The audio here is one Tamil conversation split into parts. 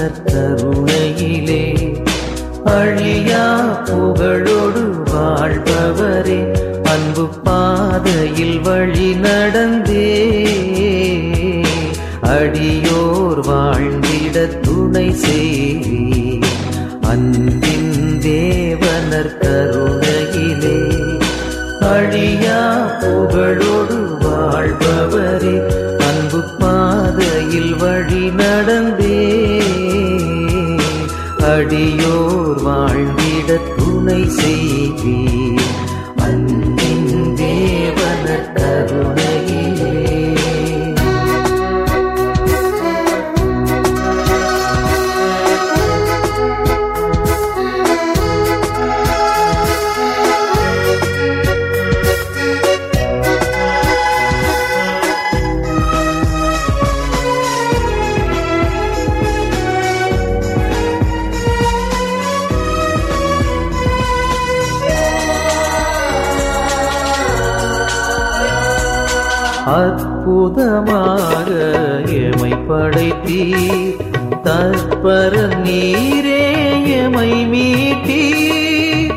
நற்கருணையிலே அழியா புகழோடு வாழ்பவரே அன்பு பாதையில் வழி நடந்தே அடியோர் வாழ்ந்திட துணை செய்வி அன்பின் தேவனர் கருணையிலே அழியா புகழோடு வாழ்பவரே அன்பு பாதையில் வழி நடந்தே அடியோர் வாழ்ந்திட துணை செய்வி அன்பின் தேவனர் கருணையிலே அற்புதமாக எமை படைத்தீர் தற்பர நீரே எமை மீட்டீர்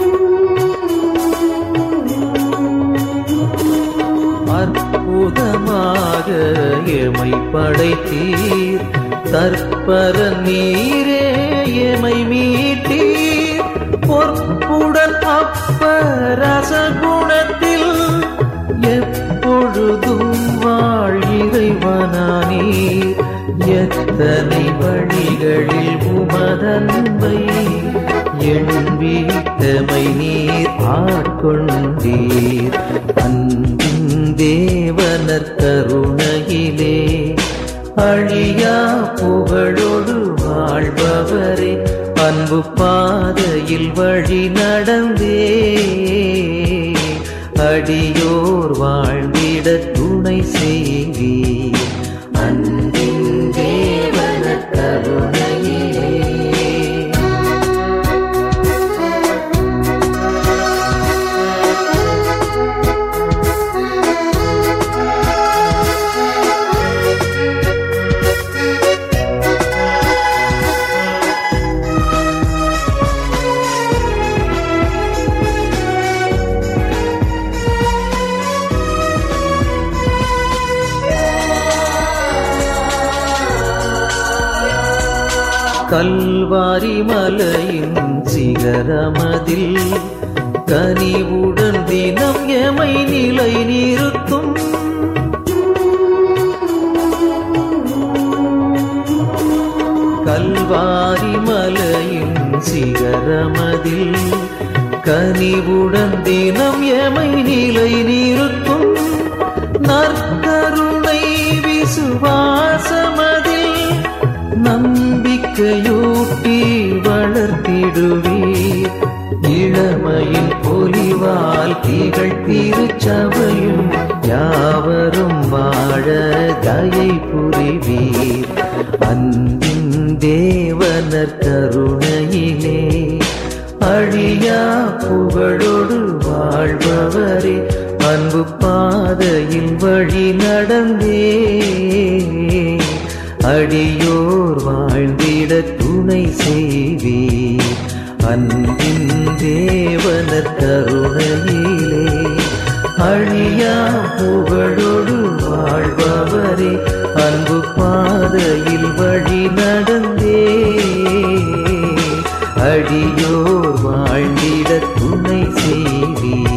அற்புதமாக எமை படைத்தீர் தற்பர நீரே எமை மீட்டீர் பொற்புடன் அப்பரச குணத்தில் எப்பொழுதும் வாழ்iறைவனானீர் எத்தனை வழிகளில் உமதன்பை எண்பீத்தமை நீர் ஆட்கொண்டீர் அன்பின் தேவனர் கருணையிலே அழியா புகழோடு வாழ்பவரே அன்பு பாதையில் வழி நடந்தே அடியோர் வாழ்ந்திட துணை செய்வி அன்பின் தேவன கருணையிலே கல்வாரி மலையின் சிகரமதில் கனிவுடன் தினம் எமை நிலை நிறுத்தும் கல்வாரி மலையின் சிகரமதில் கனிவுடன் தினம் எமை நிலை நிறுத்தும் நற்கருணை விசுவாசமதில் நம்பிக்கையூட்டி வளர்த்திடுவீர் இளமையின் பொலிவால் திகழ் திருச்சபையும் யாவரும் வாழ தயை புரிவீர் அன்பின் தேவனர் கருணையிலே அழியா புகழோடு வாழ்பவரே அன்பு பாதையில் வழி நடந்தே அடியோர் வாழ்ந்திட துணை செய்வி அன்பின் தேவனர் கருணையிலே அழியா புகழோடு வாழ்பவரே அன்பு பாதையில் வழி நடந்தே அடியோர் வாழ்ந்திட துணை செய்வி